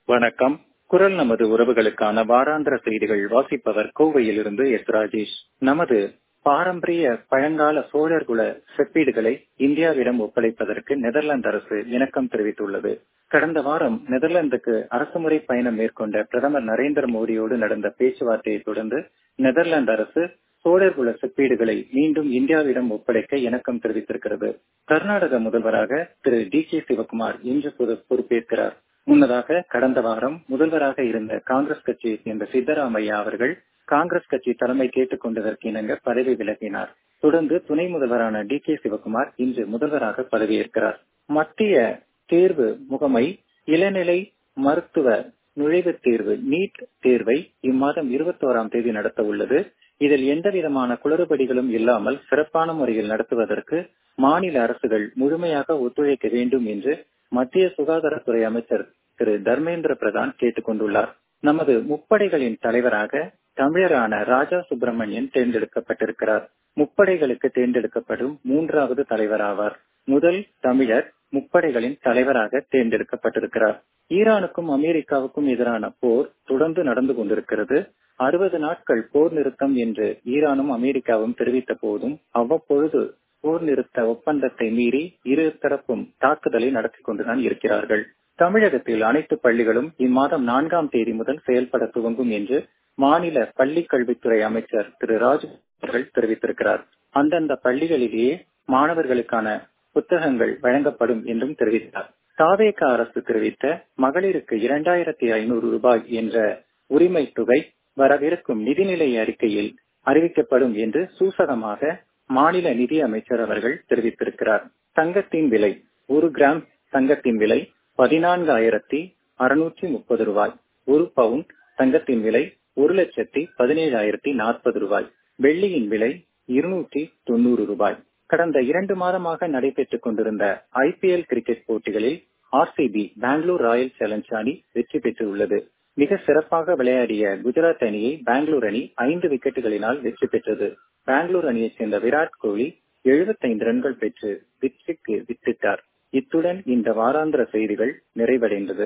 வணக்கம் குரல் நமது உறவுகளுக்கான வாராந்திர செய்திகள் வாசிப்பவர் கோவையிலிருந்து எஸ் ராஜேஷ் நமது பாரம்பரிய பழங்கால சோழர்குல செப்பீடுகளை இந்தியாவிடம் ஒப்படைப்பதற்கு நெதர்லாந்து அரசு இணக்கம் தெரிவித்துள்ளது கடந்த வாரம் நெதர்லாந்துக்கு அரசுமுறை பயணம் மேற்கொண்ட பிரதமர் நரேந்திர மோடியோடு நடந்த பேச்சுவார்த்தையை தொடர்ந்து நெதர்லாந்து அரசு சோழர்குல செப்பீடுகளை மீண்டும் இந்தியாவிடம் ஒப்படைக்க இணக்கம் தெரிவித்திருக்கிறது கர்நாடக முதல்வராக திரு டி கே சிவகுமார் இன்று பொறுப்பேற்கிறார் முன்னதாக கடந்த வாரம் முதல்வராக இருந்த காங்கிரஸ் கட்சியை சேர்ந்த சித்தராமையா அவர்கள் காங்கிரஸ் கட்சி தலைமை கேட்டுக் கொண்டதற்கு இணங்க பதவி விலகினார் தொடர்ந்து துணை முதல்வரான டி கே சிவகுமார் இன்று முதல்வராக பதவியேற்கிறார் மத்திய தேர்வு முகமை இளநிலை மருத்துவ நுழைவுத் தேர்வு நீட் தேர்வை இம்மாதம் இருபத்தோராம் தேதி நடத்த உள்ளது இதில் எந்த விதமான குளறுபடிகளும் இல்லாமல் சிறப்பான முறையில் நடத்துவதற்கு மாநில அரசுகள் முழுமையாக ஒத்துழைக்க வேண்டும் என்று மத்திய சுகாதாரத்துறை அமைச்சர் திரு தர்மேந்திர பிரதான் கேட்டுக் கொண்டுள்ளார் நமது முப்படைகளின் தலைவராக தமிழரான ராஜா சுப்பிரமணியன் தேர்ந்தெடுக்கப்பட்டிருக்கிறார் முப்படைகளுக்கு தேர்ந்தெடுக்கப்படும் மூன்றாவது தலைவராவார் முதல் தமிழர் முப்படைகளின் தலைவராக தேர்ந்தெடுக்கப்பட்டிருக்கிறார் ஈரானுக்கும் அமெரிக்காவுக்கும் எதிரான போர் தொடர்ந்து நடந்து கொண்டிருக்கிறது அறுபது நாட்கள் போர் நிறுத்தம் என்று ஈரானும் அமெரிக்காவும் தெரிவித்த போதும் அவ்வப்பொழுது போர் நிறுத்த ஒப்பந்தத்தை மீறி இரு தரப்பும் தாக்குதலை நடத்தி கொண்டுதான் இருக்கிறார்கள் தமிழகத்தில் அனைத்து பள்ளிகளும் இம்மாதம் நான்காம் தேதி முதல் செயல்பட துவங்கும் என்று மாநில பள்ளிக் கல்வித்துறை அமைச்சர் திரு ராஜு அவர்கள் தெரிவித்திருக்கிறார் அந்தந்த பள்ளிகளிலேயே மாணவர்களுக்கான புத்தகங்கள் வழங்கப்படும் என்றும் தெரிவித்தார் தாவேக அரசு தெரிவித்த மகளிருக்கு இரண்டாயிரத்தி ஐநூறு ரூபாய் என்ற உரிமை தொகை வரவிருக்கும் நிதிநிலை அறிக்கையில் அறிவிக்கப்படும் என்று சூசகமாக மாநில நிதி அமைச்சர் அவர்கள் தெரிவித்திருக்கிறார் தங்கத்தின் விலை ஒரு கிராம் தங்கத்தின் விலை பதினான்காயிரத்தி அறுநூற்றி முப்பது ரூபாய் ஒரு பவுன் தங்கத்தின் விலை ஒரு லட்சத்தி பதினேழாயிரத்தி நாற்பது ரூபாய் வெள்ளியின் விலை இருநூற்றி தொண்ணூறு ரூபாய் கடந்த இரண்டு மாதமாக நடைபெற்றுக் கொண்டிருந்த ஐபிஎல் கிரிக்கெட் போட்டிகளில் ஆர்சிபி பெங்களூர் ராயல் சேலஞ்ச் அணி வெற்றி பெற்றுள்ளது மிக சிறப்பாக விளையாடிய குஜராத் அணியை பெங்களூர் அணி ஐந்து விக்கெட்டுகளினால் வெற்றி பெற்றது பெங்களூர் அணியைச் சேர்ந்த விராட் கோலி எழுபத்தைந்து ரன்கள் பெற்று வெற்றிக்கு வித்திட்டார் இத்துடன் இந்த வாராந்திர செய்திகள் நிறைவடைந்தது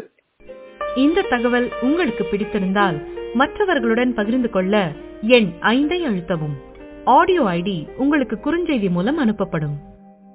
இந்த தகவல் உங்களுக்கு பிடித்திருந்தால் மற்றவர்களுடன் பகிர்ந்து கொள்ள எண் ஐந்தை அழுத்தவும் ஆடியோ ஐடி உங்களுக்கு குறுஞ்செய்தி மூலம் அனுப்பப்படும்